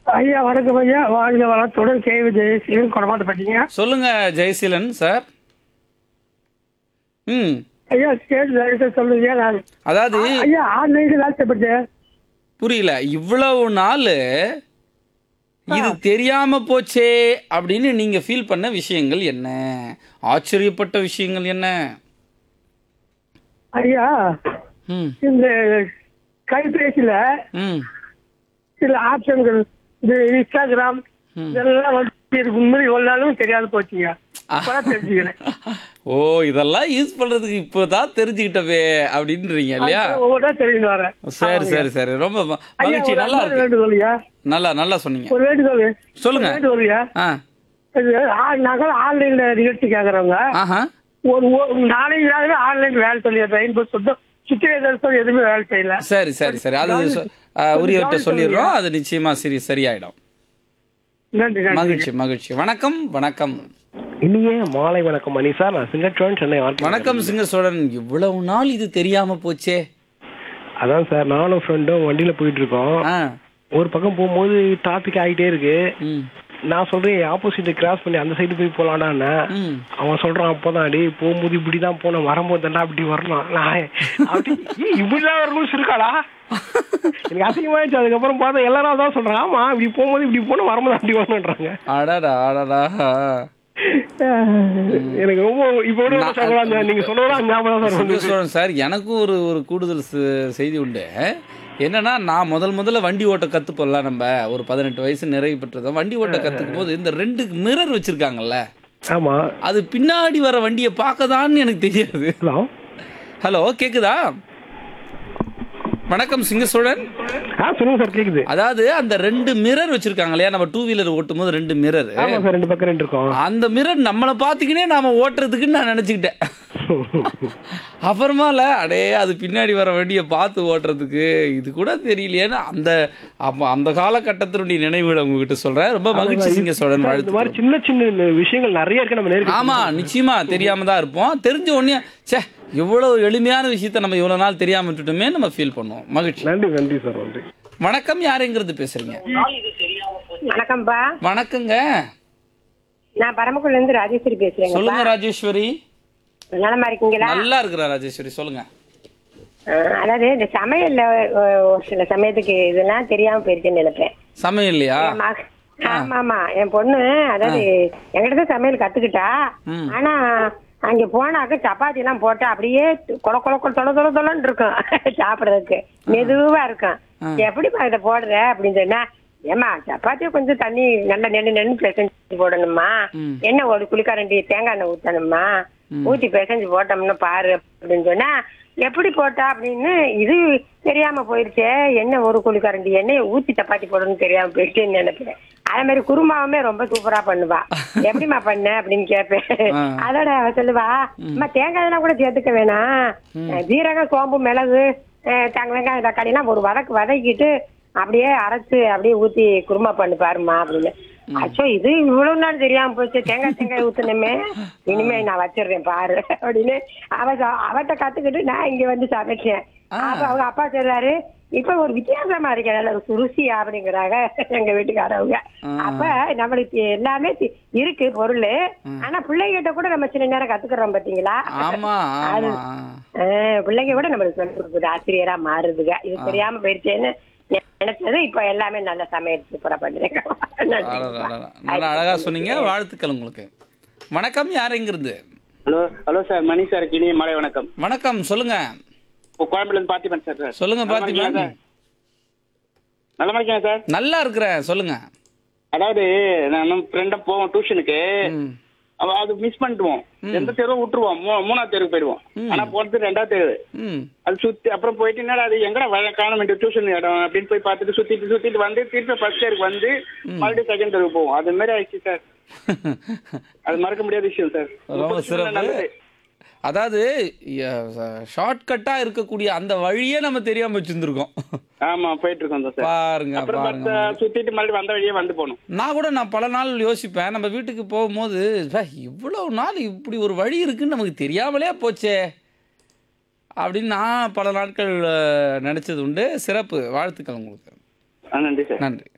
ஐயா வணக்கம் ஐயா வாழ்க வளத்துடன் கேவி ஜெயசீலன் கொடமாட்டப்பட்டீங்க சொல்லுங்க ஜெயசீலன் சார் ம் ஐயா ஸ்டேட் லைசன்ஸ் சொல்லுங்க நான் அதாவது ஐயா ஆன்லைன் வேலை செய்யப்பட்டேன் புரியல இவ்வளவு நாள் இது தெரியாம போச்சே அப்படின்னு நீங்க ஃபீல் பண்ண விஷயங்கள் என்ன ஆச்சரியப்பட்ட விஷயங்கள் என்ன ஐயா ம் இந்த கைபேசியில ம் சில ஆப்ஷன்கள் இந்த இன்ஸ்டாகிராம் இதெல்லாம் வந்து இதுக்கு முன்னாடி ஒரு நாளும் தெரியாது போச்சுங்க இப்பதான் தெரிஞ்சுக்கிறேன் ஓ இதெல்லாம் யூஸ் பண்றதுக்கு இப்போதான் தெரிஞ்சுக்கிட்டவே அப்படின்றீங்க இல்லையா ஒவ்வொன்றா தெரிஞ்சு வரேன் சரி சரி சரி ரொம்ப ம- ஐயா மகிழ்ச்சி ஒரு நல்லா அன்பு இருக்கு வேண்டுகோள் ஐயா நல்லா நல்லா சொன்னீங்க ஒரு வேண்டுகோள் சொல்லுங்க. ஒரு வேண்டுகோள் ஐயா ஆ இது ஆ- நாங்கள் ஆன்லைன்ல நிகழ்ச்சி கேக்குறவங்க ஆஹா ஒரு ஒரு நாளைக்கு நாளே ஆன்லைன் வேலை சொல்லி ரெயின்போ சுத்தம் சுத்திரேதர் எதுவுமே வேலை செய்யல சரி சரி சரி அது சொ- ஆ, உரியவர்கிட்ட சொல்லிடுறோம் அது நிச்சயமா சரி சரியாயிடும் நன்றி நன்றி மகிழ்ச்சி மகிழ்ச்சி வணக்கம் வணக்கம் இனிய மாலை வணக்கம் மணி சார் நான் சிங்கச்சோன் சென்னை ஆர்ட் வணக்கம் சிங்க சோழன் இவ்வளவு நாள் இது தெரியாம போச்சே அதான் சார் நானும் ஃப்ரெண்டும் வண்டியில போயிட்டு இருக்கோம் ஆ ஒரு பக்கம் போகும்போது டிராபிக் ஆகிட்டே இருக்கு ம் நான் சொல்றேன் ஆப்போசிட் கிராஸ் பண்ணி அந்த சைடு போய் போலாம்டான்னு ம் அவன் சொல்றான் அப்போதான் டேய் போகும்போது இப்படிதான் போனோம் வரும்போது தாண்டா அப்படி வரணும் நான் அப்படி ஏய், இப்படிலாம் ஒரு ரூல்ஸ் இருக்காடா எனக்கு அசிங்கமாயிடுச்சு அதுக்கப்புறம் பார்த்தா எல்லாரும் தான் சொல்றாங்க ஆமா இப்படி போகும்போது இப்படி போனோம் வரும்போது அப்படி வரணுன்றாங்க அடடா அடடா எனக்கு ரொம்ப இப்போ கூட நான்- சொல்றாங்க நீங்க சொன்னதெல்லாம் ஞாபகம் தான் சார் சிங்க வந்து சோழன் சார் எனக்கும் ஒரு ஒரு கூடுதல் செ- செய்தி உண்டு என்னன்னா நான் முதல் முதல்ல வண்டி ஓட்ட கற்றுப்போம்ல நம்ம ஒரு பதினெட்டு வயசு நிறைவு பெற்றதும் வண்டி ஓட்ட கற்றுக்கும் போது இந்த ரெண்டு மிரர் வச்சிருக்காங்கல்ல ஆமா அது பின்னாடி வர வண்டியை பார்க்கதான்னு எனக்கு தெரியாது ஹலோ ஹலோ கேக்குதா வணக்கம் சிங்க சோழன் ஆ சொல்லுங்க சார் கேக்குது அதாவது அந்த ரெண்டு மிரர் வச்சிருக்காங்க இல்லையா நம்ம டூ வீலர் ஓட்டும் போது ரெண்டு மிரர் ஆமா சார் ரெண்டு பக்கம் ரெண்டு இருக்கும் அந்த மிரர் நம்மளை பார்த்துக்கினே நாம ஓட்டுறதுக்குன்னு நான் நினச்சிக்கிட்டேன் அப்புறமால அடே அது பின்னாடி வர வண்டியை பார்த்து ஓட்டுறதுக்கு இது கூட தெரியலையேன்னு அந்த அப்ப அந்த காலகட்டத்தினுடைய நினைவுகளை உங்ககிட்ட சொல்றேன் ரொம்ப மகிழ்ச்சி சிங்க சோழன் இந்த வாழ்த்து மாதிரி சின்ன சின்ன விஷயங்கள் நிறைய இருக்கு நம்ம நேருக்கு ஆமா நிச்சயமா தெரியாம தான் இருப்போம் தெரிஞ்ச உடனே ச்சே இவ்வளவு எளிமையான விஷயத்த நம்ம இவ்வளவு நாள் தெரியாம விட்டுட்டோமே நம்ம ஃபீல் பண்ணுவோம் மகிழ்ச்சி நன்றி நன்றி சார் நன்றி வணக்கம் யாருங்கிறது பேசுறீங்க வணக்கம்ப்பா வணக்கங்க நான் பரமக்குடில இருந்து ராஜேஸ்வரி பேசுறேங்கப்பா சொல்லுங்க ராஜேஸ்வரி நலமா இருக்கீங்களா நல்லா இருக்கிறா ராஜேஸ்வரி சொல்லுங்க அஹ், அதாவது இந்த சமையல்ல அஹ், ஒரு சில சமயத்துக்கு இதெல்லாம் தெரியாம போயிருச்சுன்னு நினைப்பேன் சமையல் இல்லையா என் மக- ஆமா ஆமா என் பொண்ணு அதாவது என்கிட்ட தான் சமையல் கத்துக்கிட்டா ம். ஆனா அங்க போனாக்க சப்பாத்தி எல்லாம் போட்டு அப்படியே கொல கொல கொல தொல தொல தொலன்னு இருக்கும் சாப்பிடுறதுக்கு மெதுவா இருக்கும் எப்படிப்பா இதை போடுற அப்படின்னு சொன்னா ஏமா சப்பாத்தியை கொஞ்சம் தண்ணி நல்லா நெண்ணு நெண்ணு பிசைஞ்சு போடணுமா என்ன ஒரு குளிக்காரண்டி தேங்காய் எண்ணெய் ஊத்தணுமா ஊத்தி பிசைஞ்சு போட்டோம்னா பாரு அப்படின்னு சொன்னா எப்படி போட்டா அப்படின்னு இது தெரியாம போயிருச்சே என்ன ஒரு குளிக்காரண்டி எண்ணெயை ஊத்தி சப்பாத்தி போடணும்னு தெரியாம போயிடுச்சுன்னு நினைக்கிறேன் அதே மாதிரி குருமாவுமே ரொம்ப சூப்பரா பண்ணுவா எப்படிம்மா பண்ண அப்படின்னு கேட்பேன் ஆ. அதோட அவ சொல்லுவா அம்மா தேங்காய் எல்லாம் கூட சேர்த்துக்க வேணாம் அஹ் ஜீரகம் சோம்பு மிளகு அஹ் தங்க வெங்காயம் தக்காளி எல்லாம் ஒரு வதக்கு வதக்கிட்டு அப்படியே அரைச்சு அப்படியே ஊத்தி குருமா பண்ணு பாருமா அப்படின்னு அச்சோ இது இவ்வளவு நாள் தெரியாம போச்சு தேங்காய் தேங்காய் ஊத்துனமே இனிமே நான் வச்சிடுறேன் பாரு அப்படின்னு அவ சொ- அவட்ட கத்துக்கிட்டு நான் இங்க வந்து சமைச்சேன் அப்ப அவங்க அப்பா சொல்றாரு இப்ப ஒரு வித்தியாசமா இருக்க நல்ல ஒரு ருசியா அப்படிங்கிறாங்க எங்க வீட்டுக்காரவங்க அப்ப நம்மளுக்கு எல்லாமே தி- இருக்கு பொருள் ஆனா பிள்ளைகிட்ட கூட நம்ம சில நேரம் கத்துக்கிறோம் பாத்தீங்களா ஆமா அது ஆமா ஆஹ் பிள்ளைங்க கூட நம்மளுக்கு சொல்லி கொடுக்குது ஆசிரியரா மாறுதுங்க இது தெரியாம போயிடுச்சேன்னு நினைச்சது இப்ப எல்லாமே நல்ல சமையல் சூப்பரா பண்ணுறேன் அடடா, அடடா. நல்லா அழகா சொன்னீங்க வாழ்த்துக்கள் உங்களுக்கு வணக்கம் யாருங்கிறது hello hello sir Mani sir இனிய மாலை வணக்கம் வணக்கம் சொல்லுங்க இப்போ கோயம்புல இருந்து பார்த்திபன் சார் சார் சொல்லுங்க நலமா இருக்கீங்களா பாத்திமா சார்? நலமா இருக்கீங்க சார் நல்லா இருக்கிறேன் சொல்லுங்க அதாவது நான் நம்ம ஃப்ரெண்டா போவோம் டியூஷனுக்கு ம். அவ- அது மிஸ் பண்ணிடுவோம் எந்த தெருவும் விட்டுருவோம் மூ- மூணாவது தெருவுக்கு போயிடுவோம் ஆனா போறது ரெண்டாவது தெரு ம் அது சுத்தி அப்புறம் போயிட்டு என்னடா அது எங்கடா வர காணும் டியூஷன் இடம் அப்படின்னு போய் பார்த்துட்டு சுத்திட்டு சுத்திட்டு வந்து திருப்பி ஃபர்ஸ்ட் இயருக்கு வந்து மறுபடியும் செகண்ட் தெருவுக்கு போவோம் அது மாதிரி ஆயிடுச்சு சார் அது மறக்க முடியாத விஷயம் சார் ரொம்ப சிறப்பு நல்லது. அதாவது ஷார்ட்கட்டா இருக்கக்கூடிய அந்த வழியே நம்ம தெரியாம வச்சிருந்திருக்கோம் ஆமா போயிட்டு இருக்கோம் சார் பாருங்க அப்புறம் பாருங்க பார்த்தா சுத்திட்டு மறுபடியும் வந்த வழியே வந்து போகணும் நான் கூட நான் பல நாள் யோசிப்பேன் நம்ம வீட்டுக்கு போகும்போது "ப்பா, இவ்வளவு நாள் இப்படி ஒரு வழி இருக்குன்னு நமக்கு தெரியாமலே போச்சே அப்படின்னு நான் பல நாட்கள் அஹ், நினைச்சது உண்டு சிறப்பு வாழ்த்துக்கள் உங்களுக்கு ஆ, நன்றி சார் நன்றி